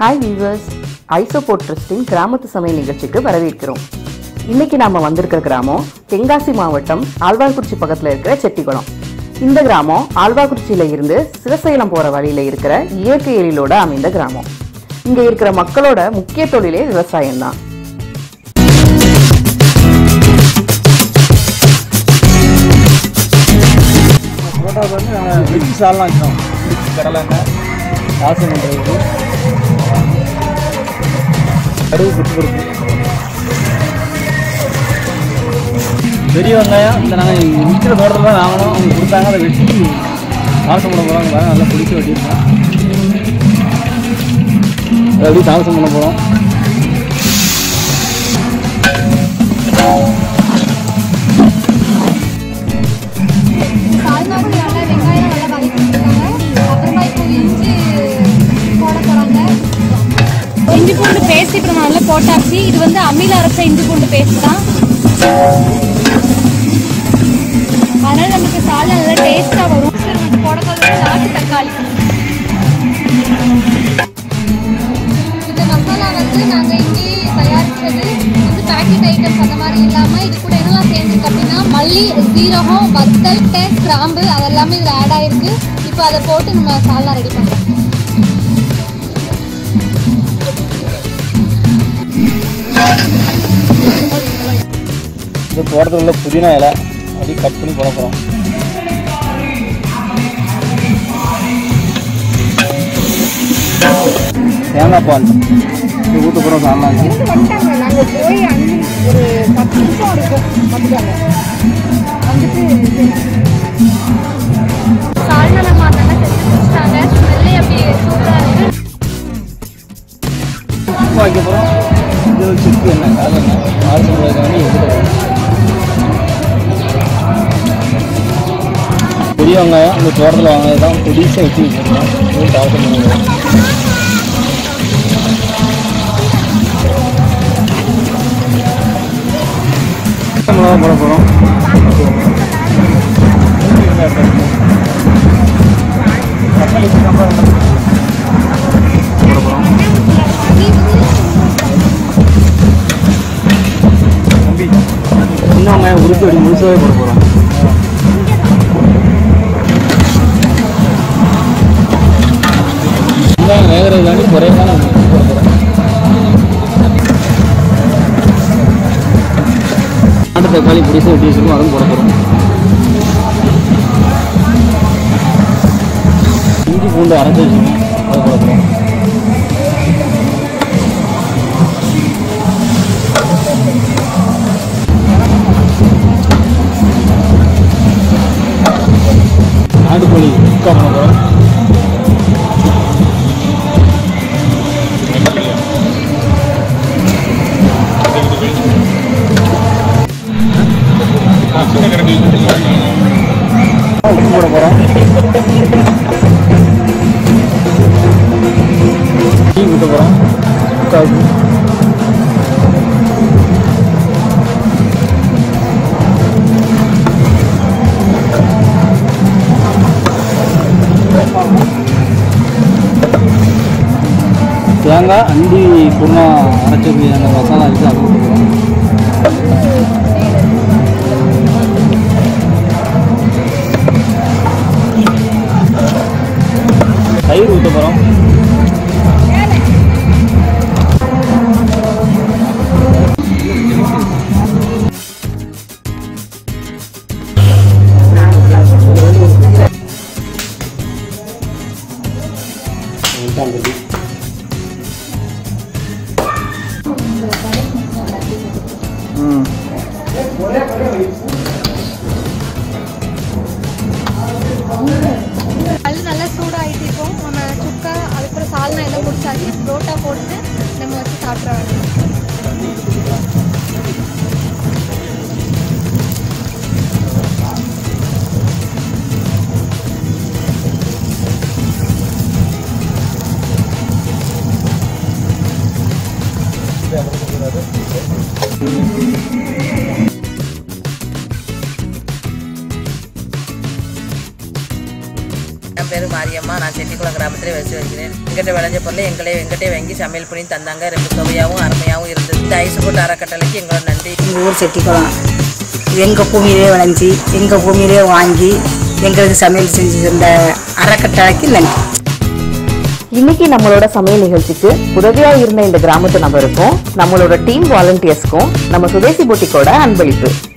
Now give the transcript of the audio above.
hi viewers ஐசோபோர்ட் ட்ரஸ்டின் கிராமத்து சமையல் நிகழ்ச்சிக்கு வரவேற்கிறோம் இன்னைக்கு நாம வந்திருக்கிற கிராமம் தென்காசி மாவட்டம் ஆழ்வார்குறிச்சி பக்கத்துல இருக்கிற செட்டிக்குளம் இந்த கிராமம் ஆழ்வார்குறிச்சியில இருந்து சிவசைலம் போற வழியில இருக்கிற இயற்கை எழிலோட அமைந்த கிராமம் இங்க இருக்கிற மக்களோட முக்கிய தொழிலே விவசாயம் தான் ஃபோட்டோவுக்கு வந்து நாங்கள் வெஜ்ஜு சால்லாம் வச்சோம் கடலைங்க வாசம் பண்ணுறது கடுகு குத்து கொடுப்பு பெரிய வெங்காயம் இந்த நாங்கள் விற்கிற தோட்டத்தில் தான் வாங்கினோம் அவங்க கொடுத்தாங்க அதை வெட்டி சாசம் பண்ண போகிறாங்க பாருங்க நல்லா பிடிச்சி வெட்டியிருக்கோம் அதை அப்படியே சாசம் பண்ண போகிறோம் சால்னாவுக்கு நல்லா வெங்காயம் நல்லா வதக்கி கொடுத்துருக்காங்க அப்புறமா இப்போ இஞ்சி போட போகிறாங்க இஞ்சி பூண்டு பேஸ்ட் இப்போ நம்ம நல்லா போட்டாச்சு இது வந்து அம்மியில் அரைச்ச இஞ்சி பூண்டு பேஸ்ட் தான் அதனால நமக்கு சால்னா நல்லா டேஸ்ட்டாக வரும் நமக்கு போட போகிறது நாட்டு தக்காளி இந்த மசாலா வந்து நாங்கள் இங்கே தயாரித்தது வந்து பேக்கெட் ஐட்டம்ஸ் அந்த மாதிரி இல்லாமல் இது கூட என்னெல்லாம் சேர்ந்துருக்கு அப்படின்னா மல்லி சீரகம் வத்தல் டேஸ்ட் கிராம்பு அதெல்லாமே இதில் ஆட் ஆயிருக்கு இப்போ அதை போட்டு நம்ம சால்னா ரெடி பண்ணுறோம் இந்த தோட்டத்தில் உள்ள புதினா இலை அப்படியே கட் பண்ணி போட போகிறோம் தேங்காய் பால் இது ஊற்ற போகிறோம் சாமான் சால்னா நம்ம அதெல்லாம் செஞ்சு முடிச்சிட்டாங்க ஸ்மெல்லே அப்படியே சூப்பராக இருக்குது உப்பு வைக்க போகிறோம் இது ஒரு சுக்கு என்ன காலம் ஆறு சம்பளம் எடுத்து பெரிய வெங்காயம் இந்த தோட்டத்தில் வாங்கினது தான் பொடிசாக வச்சு வச்சுருக்கோம் இது தாவசம் பண்ணுவோம் மிளகா போட போகிறோம் போட போகிறோம் தம்பி சின்ன வெங்காயம் உருப்பி அப்படி முழுசாவே போட போகிறோம் வெங்காயம் வேகிறது தாண்டி குறைய தான் போட போகிறோம் நாட்டு தக்காளி பிடிச்சி வெட்டி வச்சுருக்கோம் அதுவும் போட போகிறோம் இஞ்சி பூண்டு அரைச்சி வச்சுருக்கோம் அதை போட போகிறோம் நாட்டுக்கோழி சுக்கா பண்ண போகிறோம் உப்பு போட போகிறோம் டீ ஊற்ற போகிறோம் சுக்காவுக்கு தேங்காய் அண்டி குருமா அரைச்சி அந்த மசாலா இருக்குது அது போட்டுக்கிறோம் தயிர் ஊற்ற போகிறோம் ம் கல் நல்லா சூடாகிட்டு இருக்கும் நம்ம சுக்கா அதுக்கப்புறம் சால்னா எல்லாம் முடிச்சாச்சு புரோட்டா போட்டு நம்ம வச்சு சாப்பிட வேண்டியது பேர் மாரியம்மா நான் செட்டிக்குளம் கிராமத்திலே வச்சு வைக்கிறேன் எங்கிட்ட விளைஞ்ச பொருளை எங்களே எங்கிட்டே வாங்கி சமையல் பண்ணி தந்தாங்க ரொம்ப சுவையாகவும் அருமையாகவும் இருந்தது இந்த ஐஸ் போட்டு அறக்கட்டளைக்கு எங்களோட நன்றி எங்கள் ஊர் செட்டிக்குளம் எங்கள் பூமியிலே விளைஞ்சி எங்கள் பூமியிலே வாங்கி எங்களுக்கு சமையல் செஞ்சு தந்த அறக்கட்டளைக்கு நன்றி இன்னைக்கு நம்மளோட சமையல் நிகழ்ச்சிக்கு உதவியா இருந்த இந்த கிராமத்து நபருக்கும் நம்மளோட டீம் வாலண்டியர்ஸ்க்கும் நம்ம சுதேசி போட்டிக்கோட அன்பளிப்பு